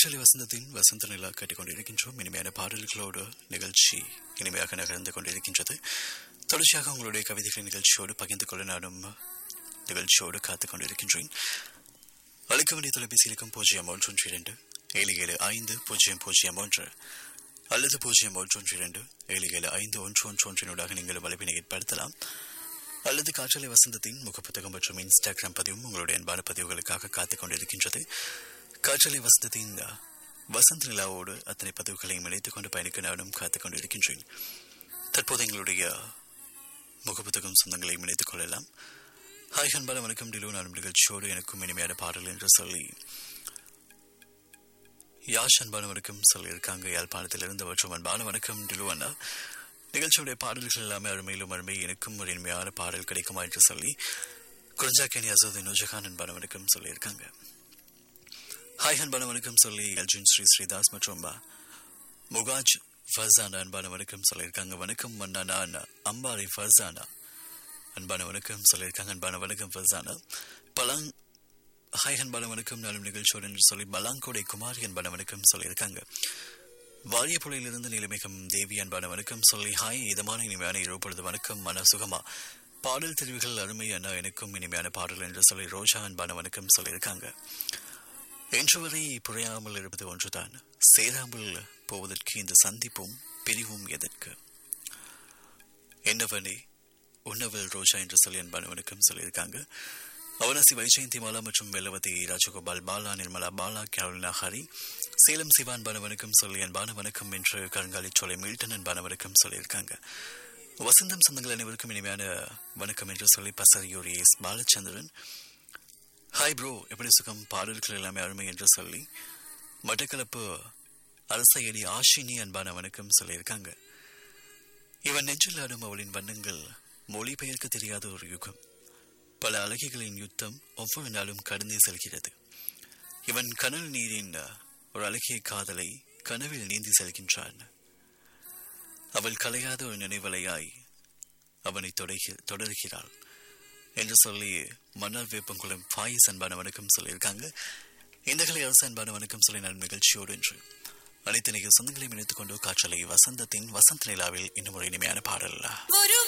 காற்றலை வசந்தத்தின் வசந்த நிலா கேட்டுக்கொண்டிருக்கின்றோம் இனிமையான பாடல்களோடு நிகழ்ச்சி இனிமையாக நகர்ந்து கொண்டிருக்கின்றது தொடர்ச்சியாக உங்களுடைய கவிதைகள் நிகழ்ச்சியோடு பகிர்ந்து கொள்ள நானும் நிகழ்ச்சியோடு காத்துக் கொண்டிருக்கின்றேன் அழைக்க வேண்டிய தொலைபேசி இலக்கம் பூஜ்ஜியம் ஒன்று ஒன்று இரண்டு ஏழு ஏழு ஐந்து பூஜ்ஜியம் பூஜ்ஜியம் ஒன்று அல்லது பூஜ்ஜியம் ஒன்று ஒன்று இரண்டு ஏழு ஏழு ஐந்து ஒன்று ஒன்று ஒன்றினூடாக நீங்கள் வலைப்பினை ஏற்படுத்தலாம் அல்லது காற்றலை வசந்தத்தின் முகப்புத்தகம் மற்றும் இன்ஸ்டாகிராம் பதிவும் உங்களுடைய அன்பான பதிவுகளுக்காக காத்துக் கொண்டிருக்கின்றது காற்றலை வசந்தத்தின் வசந்த நிலாவோடு அத்தனை பதிவுகளையும் இணைத்துக் கொண்டு பயணிக்க நானும் காத்துக் கொண்டிருக்கின்றேன் தற்போது எங்களுடைய முகப்புத்தகம் சொந்தங்களையும் இணைத்துக் கொள்ளலாம் ஹாய் அன்பான வணக்கம் டிலு நானும் நிகழ்ச்சியோடு எனக்கும் இனிமையான பாடல் என்று சொல்லி யாஷ் அன்பான வணக்கம் சொல்லியிருக்காங்க யாழ்ப்பாணத்திலிருந்து மற்றும் அன்பான வணக்கம் டிலு அண்ணா நிகழ்ச்சியுடைய பாடல்கள் எல்லாமே அருமையிலும் அருமை எனக்கும் ஒரு இனிமையான பாடல் கிடைக்குமா என்று சொல்லி குறிஞ்சாக்கேணி அசோதின் நுஜகான் அன்பான வணக்கம் சொல்லியிருக்காங்க ஹாய் அன்பான வணக்கம் சொல்லி அர்ஜுன் ஸ்ரீ ஸ்ரீதாஸ் மற்றும் முகாஜ் ஃபர்சானா அன்பான வணக்கம் சொல்லியிருக்காங்க வணக்கம் மன்னா நான் அம்பாரி ஃபர்சானா அன்பான வணக்கம் சொல்லியிருக்காங்க அன்பான வணக்கம் ஃபர்சானா பலாங் ஹாய் அன்பான வணக்கம் நாளும் நிகழ்ச்சியோடு என்று சொல்லி பலாங்கோடை குமாரி அன்பான வணக்கம் சொல்லியிருக்காங்க வாரியப்புழையிலிருந்து நிலைமிகம் தேவி அன்பான வணக்கம் சொல்லி ஹாய் இதமான இனிமையான இரவு பொழுது வணக்கம் மன சுகமா பாடல் தெரிவுகள் அருமை அண்ணா எனக்கும் இனிமையான பாடல் என்று சொல்லி ரோஜா அன்பான வணக்கம் சொல்லியிருக்காங்க இன்று வரை புரியாமல் இருப்பது ஒன்றுதான் சேராமல் போவதற்கு இந்த சந்திப்பும் பிரிவும் எதற்கு என்னவனே உன்னவல் ரோஜா என்று சொல்லி அன்பான வணக்கம் சொல்லியிருக்காங்க அவனசி வைஜெயந்தி மாலா மற்றும் வெல்லவதி ராஜகோபால் பாலா நிர்மலா பாலா கேரளினா ஹரி சேலம் சிவா அன்பான வணக்கம் சொல்லி அன்பான வணக்கம் என்று கருங்காலி சோலை மில்டன் அன்பான வணக்கம் சொல்லியிருக்காங்க வசந்தம் சொந்தங்கள் அனைவருக்கும் இனிமையான வணக்கம் என்று சொல்லி Pasariyur S Balachandran hi bro எப்படி சுகம் பாடல்கள் எல்லாமே அருமை என்று சொல்லி மட்டக்களப்பு அரசையடி ஆஷினி அன்பான வணக்கம் சொல்லியிருக்காங்க இவன் நெஞ்சில் ஆடும் அவளின் வண்ணங்கள் மொழிபெயர்க்க தெரியாத ஒரு யுகம் பல அழகிகளின் யுத்தம் ஒவ்வொரு நாளும் கடந்தே செல்கிறது இவன் கனல் நீரின் ஒரு அழகிய காதலை கனவில் நீந்தி செல்கின்றான் அவள் கலையாத ஒரு நினைவலையாய் அவனை தொடர்கிறாள் என்று சொல்லி மன்னர் வேப்பங்குளம் பாயிஸ் அன்பான வணக்கம் சொல்லியிருக்காங்க இந்த கலை அரசு அன்பான வணக்கம் சொல்லி நான் நிகழ்ச்சியோடு என்று அனைத்து நிகழ் சொந்தங்களையும் இணைத்துக் கொண்டு காற்றலை வசந்தத்தின் வசந்த நிலாவில் இன்னும் ஒரு இனிமையான பாடல்